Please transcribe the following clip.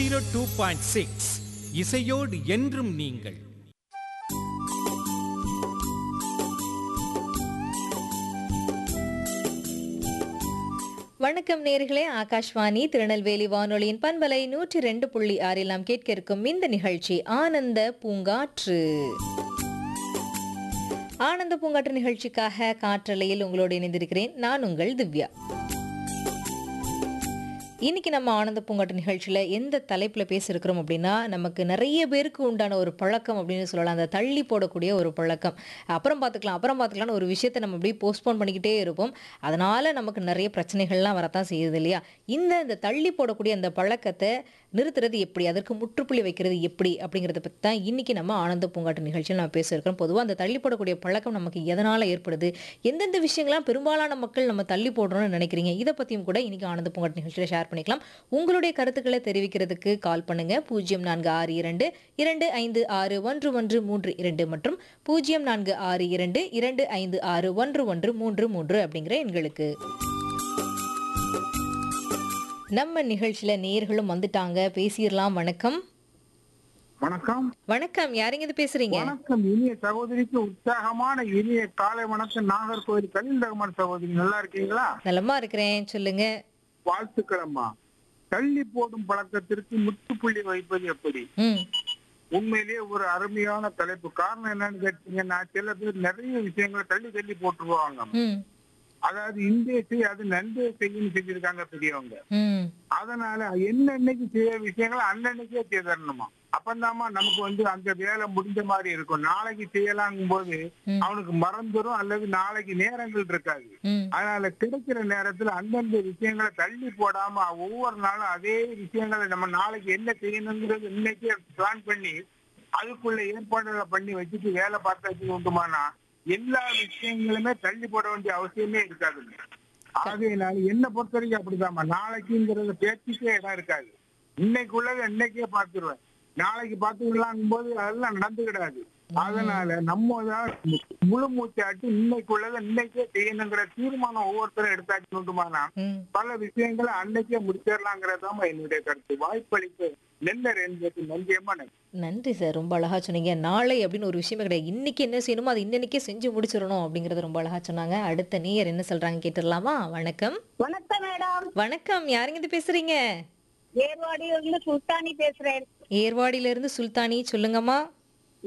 Zero two point six இசையோடு என்றும் நீங்கள் வணக்கம் நேர்களே ஆகாஷ்வாணி திருநெல்வேலி வானொலியின் பண்பலை நூற்றி ரெண்டு புள்ளி ஆறில் நாம் கேட்க இருக்கும் இந்த நிகழ்ச்சி ஆனந்த பூங்காற்று ஆனந்த பூங்காற்று நிகழ்ச்சிக்காக காற்றலையில் உங்களோடு இணைந்திருக்கிறேன் நான் உங்கள் திவ்யா இன்னைக்கு நம்ம ஆனந்த பூங்காட்டு நிகழ்ச்சியில் எந்த தலைப்பில் பேசியிருக்கிறோம் அப்படின்னா நமக்கு நிறைய பேருக்கு உண்டான ஒரு பழக்கம் அப்படின்னு சொல்லலாம் அந்த தள்ளி போடக்கூடிய ஒரு பழக்கம் அப்புறம் பார்த்துக்கலாம் அப்புறம் பார்த்துக்கலாம்னு ஒரு விஷயத்தை நம்ம அப்படியே போஸ்ட்போன் பண்ணிக்கிட்டே இருப்போம் அதனால நமக்கு நிறைய பிரச்சனைகள்லாம் வரத்தான் செய்யுது இல்லையா இந்த இந்த தள்ளி போடக்கூடிய அந்த பழக்கத்தை நிறுத்துறது எப்படி அதற்கு முற்றுப்புள்ளி வைக்கிறது எப்படி அப்படிங்கிறத பற்றி தான் இன்னைக்கு நம்ம ஆனந்த பூங்காட்டு நிகழ்ச்சியில் நம்ம பேசியிருக்கிறோம் பொதுவாக அந்த தள்ளி போடக்கூடிய பழக்கம் நமக்கு எதனால் ஏற்படுது எந்தெந்த விஷயங்கள்லாம் பெரும்பாலான மக்கள் நம்ம தள்ளி போடுறோம்னு நினைக்கிறீங்க இதை பற்றியும் கூட இன்னைக்கு ஆனந்த பூங்காட்டு நிகழ்ச்சியில் ஷேர் பண்ணிக்கலாம் உங்களுடைய கருத்துக்களை தெரிவிக்கிறதுக்கு கால் பண்ணுங்க பூஜ்ஜியம் நான்கு ஆறு இரண்டு இரண்டு ஐந்து ஆறு ஒன்று ஒன்று மூன்று இரண்டு மற்றும் பூஜ்ஜியம் நான்கு ஆறு இரண்டு இரண்டு ஐந்து ஆறு ஒன்று ஒன்று மூன்று மூன்று அப்படிங்கிற எண்களுக்கு நம்ம நிகழ்ச்சியில நேர்களும் வந்துட்டாங்க பேசிடலாம் வணக்கம் வணக்கம் வணக்கம் யாருங்க இது பேசுறீங்க வணக்கம் இனிய சகோதரிக்கு உற்சாகமான இனிய காலை வணக்கம் நாகர்கோவில் கலில் ரஹ்மான் சகோதரி நல்லா இருக்கீங்களா நலமா இருக்கிறேன் சொல்லுங்க வாழ்த்துக்களம்மா தள்ளி போடும் பழக்கத்திற்கு முற்றுப்புள்ளி வைப்பது எப்படி ம் உண்மையிலேயே ஒரு அருமையான தலைப்பு காரணம் என்னன்னு கேட்டீங்கன்னா சில பேர் நிறைய விஷயங்களை தள்ளி தள்ளி போட்டுருவாங்க ம் அதாவது இந்திய செய் அது நன்றே செய்யும் செஞ்சிருக்காங்க பெரியவங்க ம் அதனால என்னன்னைக்கு செய்ய விஷயங்களை அன்னன்னைக்கே செய்தரணுமா அப்பந்தாமா நமக்கு வந்து அந்த வேலை முடிஞ்ச மாதிரி இருக்கும் நாளைக்கு செய்யலாங்கும் போது ம். அவனுக்கு மறந்துடும் அல்லது நாளைக்கு நேரங்கள் இருக்காது ம் அதனால கிடைக்கிற நேரத்துல அந்தந்த விஷயங்களை தள்ளி போடாம ஒவ்வொரு நாளும் அதே விஷயங்களை நம்ம நாளைக்கு என்ன செய்யணுங்கிறது இன்னைக்கே பிளான் பண்ணி அதுக்குள்ள ஏற்பாடுகளை பண்ணி வச்சுட்டு வேலை பார்த்தாச்சு உண்டுமானா எல்லா விஷயங்களுமே தள்ளி போட வேண்டிய அவசியமே இருக்காதுங்க ஆகையினால என்ன பொறுத்த வரைக்கும் அப்படிதாம்மா நாளைக்குங்கிறது பேச்சுக்கே இடம் இருக்காது இன்னைக்குள்ளதை இன்னைக்கே பார்த்துருவேன் நாளைக்கு பார்த்துக்கலாங்கும் போது அதெல்லாம் நடந்து கிடாது அதனால நம்ம தான் முழு மூச்சாட்டு இன்னைக்குள்ளதை இன்னைக்கே செய்யணுங்கிற தீர்மானம் ஒவ்வொருத்தரும் எடுத்தாச்சுமானா ம் பல விஷயங்களை அன்னைக்கே முடிச்சிடலாங்கிறதாம என்னுடைய கருத்து வாய்ப்பளிப்பு நெல்லர் என்பது நன்றியம்மா நன்றி நன்றி சார் ரொம்ப அழகா சொன்னீங்க நாளை அப்படின்னு ஒரு விஷயமே கிடையாது இன்னைக்கு என்ன செய்யணுமோ அது இன்னன்னைக்கே செஞ்சு முடிச்சிடணும் அப்படிங்கறது ரொம்ப அழகா சொன்னாங்க அடுத்த நேயர் என்ன சொல்றாங்க கேட்டுடலாமா வணக்கம் வணக்கம் மேடம் வணக்கம் யாருங்க இது பேசுறீங்க ஏர்வாடியிலிருந்து சுல்தானி பேசுறேன் ஏர்வாடியில இருந்து சுல்தானி சொல்லுங்கம்மா